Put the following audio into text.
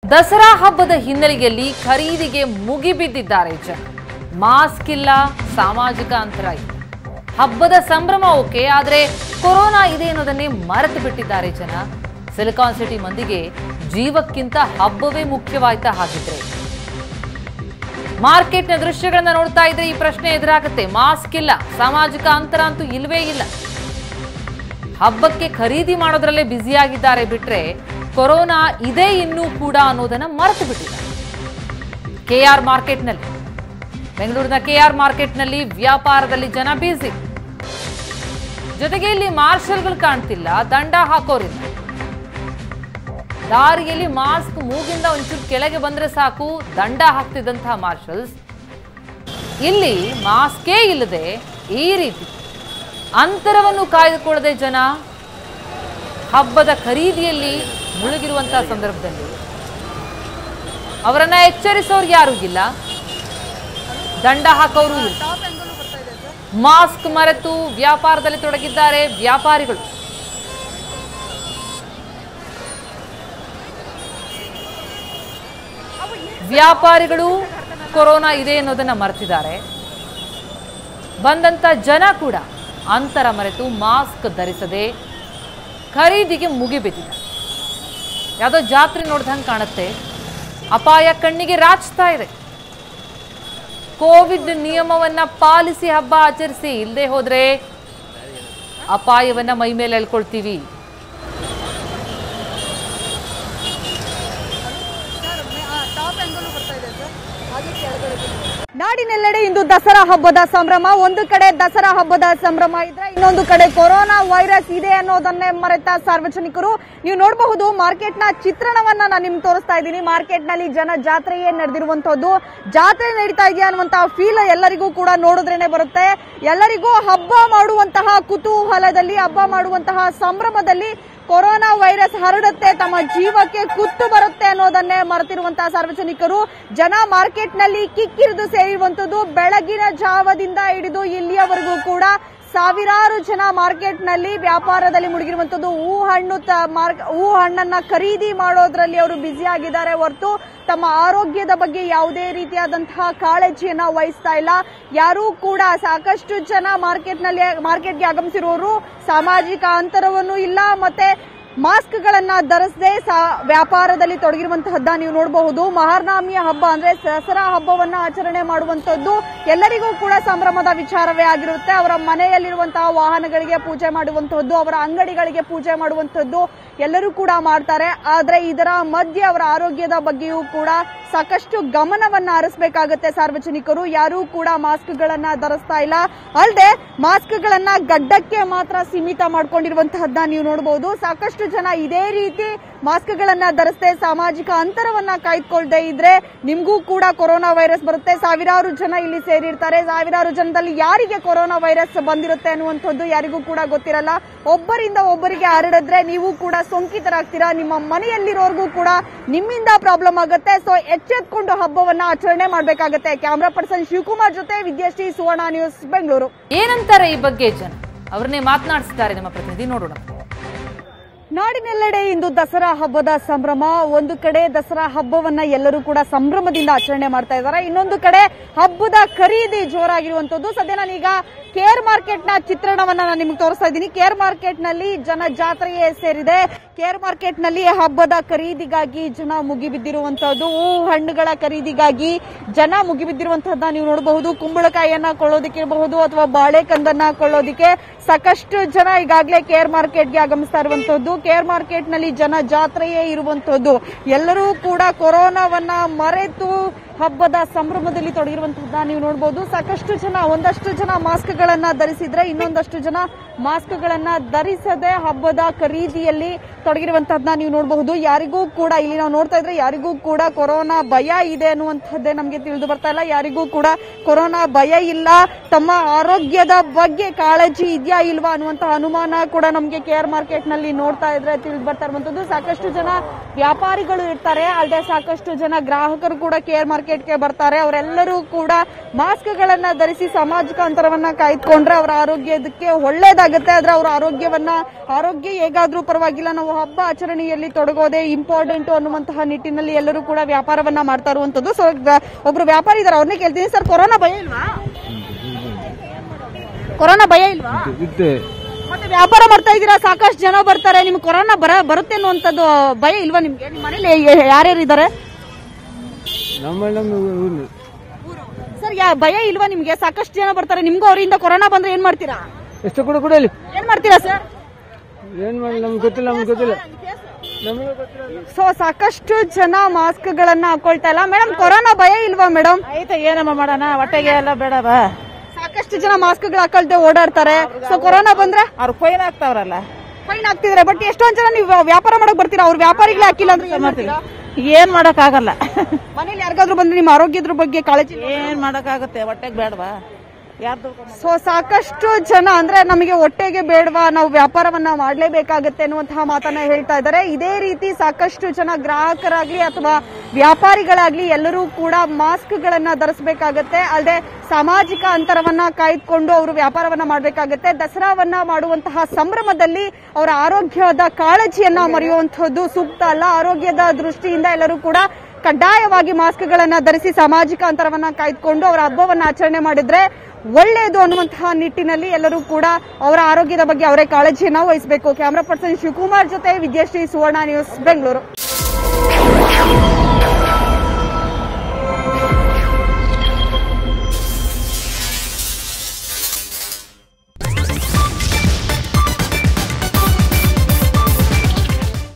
ದಸರಾ ಹಬ್ಬದ ಹಿನ್ನೆಲೆಯಲ್ಲಿ ಖರೀದಿಗೆ ಮುಗಿಬಿದ್ದಿದ್ದಾರೆ ಜನ ಮಾಸ್ಕ್ ಇಲ್ಲ ಸಾಮಾಜಿಕ ಅಂತರ ಇಲ್ಲ ಹಬ್ಬದ ಸಂಭ್ರಮ ಓಕೆ ಆದರೆ ಕೊರೋನಾ ಇದೆ ಅನ್ನೋದನ್ನೇ ಮರೆತು ಬಿಟ್ಟಿದ್ದಾರೆ ಜನ ಸಿಲಿಕಾನ್ ಸಿಟಿ ಮಂದಿಗೆ ಜೀವಕ್ಕಿಂತ ಹಬ್ಬವೇ ಮುಖ್ಯವಾಯ್ತಾ ಹಾಗಿದ್ರೆ ಮಾರ್ಕೆಟ್ನ ದೃಶ್ಯಗಳನ್ನ ನೋಡ್ತಾ ಇದ್ರೆ ಈ ಪ್ರಶ್ನೆ ಎದುರಾಗುತ್ತೆ ಮಾಸ್ಕ್ ಇಲ್ಲ ಸಾಮಾಜಿಕ ಅಂತರ ಅಂತೂ ಇಲ್ವೇ ಇಲ್ಲ ಹಬ್ಬಕ್ಕೆ ಖರೀದಿ ಮಾಡೋದ್ರಲ್ಲೇ ಬ್ಯುಸಿಯಾಗಿದ್ದಾರೆ ಬಿಟ್ರೆ ಕೊರೋನಾ ಇದೆ ಇನ್ನೂ ಕೂಡ ಅನ್ನೋದನ್ನ ಮರೆತು ಬಿಟ್ಟಿದ್ದಾರೆ ಕೆಆರ್ ಮಾರ್ಕೆಟ್ನಲ್ಲಿ ಬೆಂಗಳೂರಿನ ಕೆಆರ್ ಮಾರ್ಕೆಟ್ನಲ್ಲಿ ವ್ಯಾಪಾರದಲ್ಲಿ ಜನ ಬ್ಯುಸಿ ಜೊತೆಗೆ ಇಲ್ಲಿ ಮಾರ್ಷಲ್ಗಳು ಕಾಣ್ತಿಲ್ಲ ದಂಡ ಹಾಕೋರಿಲ್ಲ ದಾರಿಯಲ್ಲಿ ಮಾಸ್ಕ್ ಮೂಗಿಂದ ಒಂಚೂರು ಕೆಳಗೆ ಬಂದ್ರೆ ಸಾಕು ದಂಡ ಹಾಕ್ತಿದ್ದಂತಹ ಮಾರ್ಷಲ್ಸ್ ಇಲ್ಲಿ ಮಾಸ್ಕೇ ಇಲ್ಲದೆ ಈ ರೀತಿ ಅಂತರವನ್ನು ಕಾಯ್ದುಕೊಳ್ಳದೆ ಜನ ಹಬ್ಬದ ಖರೀದಿಯಲ್ಲಿ ಮುಳುಗಿರುವಂತಹ ಸಂದರ್ಭದಲ್ಲಿ ಅವರನ್ನ ಎಚ್ಚರಿಸೋರು ಯಾರೂ ಇಲ್ಲ ದಂಡ ಹಾಕೋರು ಇಲ್ಲ ಮಾಸ್ಕ್ ಮರೆತು ವ್ಯಾಪಾರದಲ್ಲಿ ತೊಡಗಿದ್ದಾರೆ ವ್ಯಾಪಾರಿಗಳು ವ್ಯಾಪಾರಿಗಳು ಕೊರೋನಾ ಇದೆ ಅನ್ನೋದನ್ನ ಮರೆತಿದ್ದಾರೆ ಬಂದಂತ ಜನ ಕೂಡ ಅಂತರ ಮರೆತು ಮಾಸ್ಕ್ ಧರಿಸದೆ ಖರೀದಿಗೆ ಮುಗಿಬಿದ್ದಿದ್ದಾರೆ ಯಾವುದೋ ಜಾತ್ರೆ ನೋಡ್ದಂಗೆ ಕಾಣುತ್ತೆ ಅಪಾಯ ಕಣ್ಣಿಗೆ ರಾಚ್ತಾ ಇದೆ ಕೋವಿಡ್ ನಿಯಮವನ್ನ ಪಾಲಿಸಿ ಹಬ್ಬ ಆಚರಿಸಿ ಇಲ್ಲದೆ ಹೋದ್ರೆ ಅಪಾಯವನ್ನ ಮೈ ಮೇಲೆ ಎಳ್ಕೊಳ್ತೀವಿ ನಾಡಿನೆಲ್ಲೆಡೆ ಇಂದು ದಸರಾ ಹಬ್ಬದ ಸಂಭ್ರಮ ಒಂದು ಕಡೆ ದಸರಾ ಹಬ್ಬದ ಸಂಭ್ರಮ ಇದ್ರೆ ಇನ್ನೊಂದು ಕಡೆ ಕೊರೋನಾ ವೈರಸ್ ಇದೆ ಅನ್ನೋದನ್ನೇ ಮರೆತ ಸಾರ್ವಜನಿಕರು ನೀವು ನೋಡಬಹುದು ಮಾರ್ಕೆಟ್ ನ ಚಿತ್ರಣವನ್ನ ನಾನು ನಿಮ್ಗೆ ತೋರಿಸ್ತಾ ಇದ್ದೀನಿ ಮಾರ್ಕೆಟ್ ನಲ್ಲಿ ಜನ ಜಾತ್ರೆಯೇ ನಡೆದಿರುವಂತದ್ದು ಜಾತ್ರೆ ನಡೀತಾ ಇದೆಯಾ ಅನ್ನುವಂತಹ ಫೀಲ್ ಎಲ್ಲರಿಗೂ ಕೂಡ ನೋಡಿದ್ರೇನೆ ಬರುತ್ತೆ ಎಲ್ಲರಿಗೂ ಹಬ್ಬ ಮಾಡುವಂತಹ ಕುತೂಹಲದಲ್ಲಿ ಹಬ್ಬ ಮಾಡುವಂತಹ ಸಂಭ್ರಮದಲ್ಲಿ ಕೊರೋನಾ ವೈರಸ್ ಹರಡುತ್ತೆ ತಮ್ಮ ಜೀವಕ್ಕೆ ಕುತ್ತು ಬರುತ್ತೆ ಅನ್ನೋದನ್ನೇ ಮರೆತಿರುವಂತಹ ಸಾರ್ವಜನಿಕರು ಜನ ಮಾರ್ಕೆಟ್ ನಲ್ಲಿ ಕಿಕ್ಕಿರಿದು ಸೇರಿರುವಂತದ್ದು ಬೆಳಗಿನ ಜಾವದಿಂದ ಹಿಡಿದು ಇಲ್ಲಿಯವರೆಗೂ ಕೂಡ ಸಾವಿರಾರು ಜನ ಮಾರ್ಕೆಟ್ ನಲ್ಲಿ ವ್ಯಾಪಾರದಲ್ಲಿ ಮುಳುಗಿರುವಂತದ್ದು ಹೂ ಹಣ್ಣು ತ- ಮಾರ್ಕ್- ಹೂ ಹಣ್ಣನ್ನ ಖರೀದಿ ಮಾಡೋದ್ರಲ್ಲಿ ಅವರು ಬ್ಯುಸಿ ಆಗಿದ್ದಾರೆ ಹೊರತು ತಮ್ಮ ಆರೋಗ್ಯದ ಬಗ್ಗೆ ಯಾವುದೇ ರೀತಿಯಾದಂತಹ ಕಾಳಜಿಯನ್ನ ವಹಿಸ್ತಾ ಇಲ್ಲ ಯಾರೂ ಕೂಡ ಸಾಕಷ್ಟು ಜನ ಮಾರ್ಕೆಟ್ ನಲ್ಲಿ ಮಾರ್ಕೆಟ್ಗೆ ಆಗಮಿಸಿರುವವರು ಸಾಮಾಜಿಕ ಅಂತರವನ್ನು ಇಲ್ಲ ಮತ್ತೆ ಮಾಸ್ಕ್ಗಳನ್ನ ಧರಿಸದೆ ವ್ಯಾಪಾರದಲ್ಲಿ ತೊಡಗಿರುವಂತಹದ್ದ ನೀವು ನೋಡಬಹುದು ಮಹಾರ್ನಾಮಿಯ ಹಬ್ಬ ಅಂದ್ರೆ ದಸರಾ ಹಬ್ಬವನ್ನ ಆಚರಣೆ ಮಾಡುವಂತದ್ದು ಎಲ್ಲರಿಗೂ ಕೂಡ ಸಂಭ್ರಮದ ವಿಚಾರವೇ ಆಗಿರುತ್ತೆ ಅವರ ಮನೆಯಲ್ಲಿರುವಂತಹ ವಾಹನಗಳಿಗೆ ಪೂಜೆ ಮಾಡುವಂತಹದ್ದು ಅವರ ಅಂಗಡಿಗಳಿಗೆ ಪೂಜೆ ಮಾಡುವಂತದ್ದು ಎಲ್ಲರೂ ಕೂಡ ಮಾಡ್ತಾರೆ ಆದ್ರೆ ಇದರ ಮಧ್ಯೆ ಅವರ ಆರೋಗ್ಯದ ಬಗ್ಗೆಯೂ ಕೂಡ ಸಾಕಷ್ಟು ಗಮನವನ್ನ ಹರಿಸಬೇಕಾಗತ್ತೆ ಸಾರ್ವಜನಿಕರು ಯಾರೂ ಕೂಡ ಮಾಸ್ಕ್ಗಳನ್ನ ಧರಿಸ್ತಾ ಇಲ್ಲ ಅಲ್ಲದೆ ಮಾಸ್ಕ್ಗಳನ್ನ ಗಡ್ಡಕ್ಕೆ ಮಾತ್ರ ಸೀಮಿತ ಮಾಡ್ಕೊಂಡಿರುವಂತಹದ್ದನ್ನ ನೀವು ನೋಡಬಹುದು ಸಾಕಷ್ಟು ಜನ ಇದೇ ರೀತಿ ಮಾಸ್ಕ್ಗಳನ್ನ ಧರಿಸದೆ ಸಾಮಾಜಿಕ ಅಂತರವನ್ನ ಕಾಯ್ದುಕೊಳ್ಳದೆ ಇದ್ರೆ ನಿಮ್ಗೂ ಕೂಡ ಕೊರೋನಾ ವೈರಸ್ ಬರುತ್ತೆ ಸಾವಿರಾರು ಜನ ಇಲ್ಲಿ ಸೇರಿರ್ತಾರೆ ಸಾವಿರಾರು ಜನದಲ್ಲಿ ಯಾರಿಗೆ ಕೊರೋನಾ ವೈರಸ್ ಬಂದಿರುತ್ತೆ ಅನ್ನುವಂಥದ್ದು ಯಾರಿಗೂ ಕೂಡ ಗೊತ್ತಿರಲ್ಲ ಒಬ್ಬರಿಂದ ಒಬ್ಬರಿಗೆ ಹರಡಿದ್ರೆ ನೀವು ಕೂಡ ಸೋಂಕಿತರಾಗ್ತೀರಾ ನಿಮ್ಮ ಮನೆಯಲ್ಲಿರೋರ್ಗೂ ಕೂಡ ನಿಮ್ಮಿಂದ ಪ್ರಾಬ್ಲಮ್ ಆಗುತ್ತೆ ಸೊ ಎಚ್ಚೆತ್ಕೊಂಡು ಹಬ್ಬವನ್ನ ಆಚರಣೆ ಮಾಡಬೇಕಾಗತ್ತೆ ಕ್ಯಾಮ್ರಾ ಪರ್ಸನ್ ಶಿವಕುಮಾರ್ ಜೊತೆ ವಿದ್ಯಾಶ್ರೀ ಸುವರ್ಣ ನ್ಯೂಸ್ ಬೆಂಗಳೂರು ಏನಂತಾರೆ ಈ ಬಗ್ಗೆ ಜನ ಅವ್ರನ್ನೇ ಮಾತನಾಡಿಸ್ತಾರೆ ನಮ್ಮ ಪ್ರತಿನಿಧಿ ನೋಡೋಣ ನಾಡಿನೆಲ್ಲೆಡೆ ಇಂದು ದಸರಾ ಹಬ್ಬದ ಸಂಭ್ರಮ ಒಂದು ಕಡೆ ದಸರಾ ಹಬ್ಬವನ್ನ ಎಲ್ಲರೂ ಕೂಡ ಸಂಭ್ರಮದಿಂದ ಆಚರಣೆ ಮಾಡ್ತಾ ಇದ್ದಾರೆ ಇನ್ನೊಂದು ಕಡೆ ಹಬ್ಬದ ಖರೀದಿ ಜೋರಾಗಿರುವಂತದ್ದು ಸದ್ಯ ನಾನೀಗ ಕೇರ್ ಮಾರ್ಕೆಟ್ ನ ಚಿತ್ರಣವನ್ನ ನಾನು ನಿಮ್ಗೆ ತೋರಿಸ್ತಾ ಇದ್ದೀನಿ ಕೇರ್ ಮಾರ್ಕೆಟ್ ನಲ್ಲಿ ಜನ ಜಾತ್ರೆಯೇ ಸೇರಿದೆ ಕೇರ್ ಮಾರ್ಕೆಟ್ ನಲ್ಲಿ ಹಬ್ಬದ ಖರೀದಿಗಾಗಿ ಜನ ಮುಗಿಬಿದ್ದಿರುವಂತಹದ್ದು ಹೂ ಹಣ್ಣುಗಳ ಖರೀದಿಗಾಗಿ ಜನ ಮುಗಿಬಿದ್ದಿರುವಂತಹದ್ದನ್ನ ನೀವು ನೋಡಬಹುದು ಕುಂಬಳಕಾಯಿಯನ್ನ ಕೊಳ್ಳೋದಿಕ್ಕೆ ಇರಬಹುದು ಅಥವಾ ಬಾಳೆಕಂದನ್ನ ಕೊಳ್ಳೋದಿಕ್ಕೆ ಸಾಕಷ್ಟು ಜನ ಈಗಾಗಲೇ ಕೇರ್ ಮಾರ್ಕೆಟ್ಗೆ ಆಗಮಿಸ್ತಾ ಇರುವಂತದ್ದು ಕೇರ್ ಮಾರ್ಕೆಟ್ ನಲ್ಲಿ ಜನ ಜಾತ್ರೆಯೇ ಇರುವಂತದ್ದು ಎಲ್ಲರೂ ಕೂಡ ಕೊರೋನಾವನ್ನ ಮರೆತು ಹಬ್ಬದ ಸಂಭ್ರಮದಲ್ಲಿ ತೊಡಗಿರುವಂತಹದ್ದನ್ನ ನೀವು ನೋಡಬಹುದು ಸಾಕಷ್ಟು ಜನ ಒಂದಷ್ಟು ಜನ ಮಾಸ್ಕ್ ಗಳನ್ನ ಧರಿಸಿದ್ರೆ ಇನ್ನೊಂದಷ್ಟು ಜನ ಮಾಸ್ಕ್ ಗಳನ್ನ ಧರಿಸದೆ ಹಬ್ಬದ ಖರೀದಿಯಲ್ಲಿ ತೊಡಗಿರುವಂತಹದ್ದನ್ನ ನೀವು ನೋಡಬಹುದು ಯಾರಿಗೂ ಕೂಡ ಇಲ್ಲಿ ನಾವು ನೋಡ್ತಾ ಇದ್ರೆ ಯಾರಿಗೂ ಕೂಡ ಕೊರೋನಾ ಭಯ ಇದೆ ಅನ್ನುವಂಥದ್ದೇ ನಮಗೆ ತಿಳಿದು ಬರ್ತಾ ಇಲ್ಲ ಯಾರಿಗೂ ಕೂಡ ಕೊರೋನಾ ಭಯ ಇಲ್ಲ ತಮ್ಮ ಆರೋಗ್ಯದ ಬಗ್ಗೆ ಕಾಳಜಿ ಇದೆಯಾ ಇಲ್ವಾ ಅನ್ನುವಂತಹ ಅನುಮಾನ ಕೂಡ ನಮಗೆ ಕೇರ್ ಮಾರ್ಕೆಟ್ ನಲ್ಲಿ ನೋಡ್ತಾ ಇದ್ರೆ ತಿಳಿದು ಬರ್ತಾ ಇರುವಂತದ್ದು ಸಾಕಷ್ಟು ಜನ ವ್ಯಾಪಾರಿಗಳು ಇರ್ತಾರೆ ಅಲ್ಲದೆ ಸಾಕಷ್ಟು ಜನ ಗ್ರಾಹಕರು ಕೂಡ ಕೇರ್ ಮಾರ್ಕೆಟ್ ಮಾರ್ಕೆಟ್ಗೆ ಬರ್ತಾರೆ ಅವರೆಲ್ಲರೂ ಕೂಡ ಮಾಸ್ಕ್ ಗಳನ್ನ ಧರಿಸಿ ಸಾಮಾಜಿಕ ಅಂತರವನ್ನ ಕಾಯ್ದುಕೊಂಡ್ರೆ ಅವರ ಆರೋಗ್ಯದಕ್ಕೆ ಒಳ್ಳೇದಾಗುತ್ತೆ ಆದ್ರೆ ಅವರ ಆರೋಗ್ಯವನ್ನ ಆರೋಗ್ಯ ಹೇಗಾದ್ರೂ ಪರವಾಗಿಲ್ಲ ನಾವು ಹಬ್ಬ ಆಚರಣೆಯಲ್ಲಿ ತೊಡಗೋದೇ ಇಂಪಾರ್ಟೆಂಟ್ ಅನ್ನುವಂತಹ ನಿಟ್ಟಿನಲ್ಲಿ ಎಲ್ಲರೂ ಕೂಡ ವ್ಯಾಪಾರವನ್ನ ಮಾಡ್ತಾ ಇರುವಂತದ್ದು ಸೊ ಒಬ್ರು ವ್ಯಾಪಾರಿ ಇದಾರೆ ಅವ್ರನ್ನೇ ಕೇಳ್ತೀನಿ ಸರ್ ಕೊರೋನಾ ಭಯ ಇಲ್ವಾ ಕೊರೋನಾ ಭಯ ಇಲ್ವಾ ಇದ್ದೆ ಮತ್ತೆ ವ್ಯಾಪಾರ ಮಾಡ್ತಾ ಇದ್ದೀರಾ ಸಾಕಷ್ಟು ಜನ ಬರ್ತಾರೆ ನಿಮ್ಗೆ ಕೊರೋನಾ ಬರ ಬರುತ್ತೆ ಅನ್ನುವಂಥದ್ದು ಭಯ ಇಲ್ವಾ ನಿಮ್ಗೆ ನಿಮ್ಮ ಮನೇಲಿ ಯಾರ್ಯಾರು ಇದ್ದಾರೆ ನಮ್ಮ ನಮ್ಮ ಊರು ಸರ್ ಯಾ ಭಯ ಇಲ್ವಾ ನಿಮ್ಗೆ ಸಾಕಷ್ಟು ಜನ ಬರ್ತಾರೆ ನಿಮ್ಗೂ ಅವರಿಂದ ಕೊರೋನಾ ಬಂದ್ರೆ ಏನ್ ಮಾಡ್ತೀರಾ ಎಷ್ಟು ಕೊಡು ಕೊಡಲಿ ಏನ್ ಮಾಡ್ತೀರಾ ಸರ್ ಏನ್ ಮಾಡಿ ನಮ್ಗೆ ಗೊತ್ತಿಲ್ಲ ನಮ್ಗೆ ಗೊತ್ತಿಲ್ಲ ನಮಗೆ ಗೊತ್ತಿಲ್ಲ ಸೊ ಸಾಕಷ್ಟು ಜನ ಮಾಸ್ಕ್ ಗಳನ್ನ ಹಾಕೊಳ್ತಾ ಇಲ್ಲ ಮೇಡಮ್ ಕೊರೋನಾ ಭಯ ಇಲ್ವಾ ಮೇಡಮ್ ಆಯ್ತಾ ಏನಮ್ಮ ಮಾಡೋಣ ಹೊಟ್ಟೆಗೆ ಎಲ್ಲ ಬೇಡವ ಸಾಕಷ್ಟು ಜನ ಮಾಸ್ಕ್ ಗಳು ಹಾಕೊಳ್ದೆ ಓಡಾಡ್ತಾರೆ ಸೊ ಕೊರೋನಾ ಬಂದ್ರೆ ಅವ್ರು ಫೈನ್ ಆಗ್ತಾವ್ರಲ್ಲ ಫೈನ್ ಆಗ್ತಿದ್ರೆ ಬಟ್ ಎಷ್ಟೊಂದ್ ಜನ ನೀವು ವ್ಯಾಪಾರ ಮಾಡಕ್ ಬರ್ತೀರಾ ಅವ್ರ ವ್ಯಾಪಾರಿಗಳೇ ಹಾಕಿಲ್ಲ ಅಂದ್ರೆ ಏನ್ ಮಾಡ್ತೀರಾ ಏನ್ ಮಾಡಕ್ ಆಗಲ್ಲ ಮನೇಲಿ ಯಾರಿಗಾದ್ರೂ ಬಂದ್ರೆ ನಿಮ್ಮ ಆರೋಗ್ಯದ್ರ ಬಗ್ಗೆ ಕಾಳಜಿ ಏನ್ ಮಾಡಕ್ ಆಗುತ್ತೆ ಹೊಟ್ಟೆಗೆ ಬೇಡವಾ ಯಾರ್ದು ಸೊ ಸಾಕಷ್ಟು ಜನ ಅಂದ್ರೆ ನಮಗೆ ಹೊಟ್ಟೆಗೆ ಬೇಡವಾ ನಾವು ವ್ಯಾಪಾರವನ್ನ ಮಾಡಲೇಬೇಕಾಗತ್ತೆ ಅನ್ನುವಂತಹ ಮಾತನ್ನ ಹೇಳ್ತಾ ಇದ್ದಾರೆ ಇದೇ ರೀತಿ ಸಾಕಷ್ಟು ಜನ ಗ್ರಾಹಕರಾಗ್ಲಿ ಅಥವಾ ವ್ಯಾಪಾರಿಗಳಾಗ್ಲಿ ಎಲ್ಲರೂ ಕೂಡ ಮಾಸ್ಕ್ ಗಳನ್ನ ಧರಿಸಬೇಕಾಗತ್ತೆ ಅಲ್ಲದೆ ಸಾಮಾಜಿಕ ಅಂತರವನ್ನ ಕಾಯ್ದುಕೊಂಡು ಅವರು ವ್ಯಾಪಾರವನ್ನ ಮಾಡಬೇಕಾಗತ್ತೆ ದಸರಾವನ್ನ ಮಾಡುವಂತಹ ಸಂಭ್ರಮದಲ್ಲಿ ಅವರ ಆರೋಗ್ಯದ ಕಾಳಜಿಯನ್ನ ಮರೆಯುವಂತಹದ್ದು ಸೂಕ್ತ ಅಲ್ಲ ಆರೋಗ್ಯದ ದೃಷ್ಟಿಯಿಂದ ಎಲ್ಲರೂ ಕೂಡ ಕಡ್ಡಾಯವಾಗಿ ಮಾಸ್ಕ್ ಗಳನ್ನ ಧರಿಸಿ ಸಾಮಾಜಿಕ ಅಂತರವನ್ನ ಕಾಯ್ದುಕೊಂಡು ಅವರ ಹಬ್ಬವನ್ನ ಆಚರಣೆ ಮಾಡಿದ್ರೆ ಒಳ್ಳೆಯದು ಅನ್ನುವಂತಹ ನಿಟ್ಟಿನಲ್ಲಿ ಎಲ್ಲರೂ ಕೂಡ ಅವರ ಆರೋಗ್ಯದ ಬಗ್ಗೆ ಅವರೇ ಕಾಳಜಿಯನ್ನ ವಹಿಸಬೇಕು ಕ್ಯಾಮರಾ ಪರ್ಸನ್ ಶಿವಕುಮಾರ್ ಜೊತೆ ವಿದ್ಯಾಶ್ರೀ ಸುವರ್ಣ ನ್ಯೂಸ್ ಬೆಂಗಳೂರು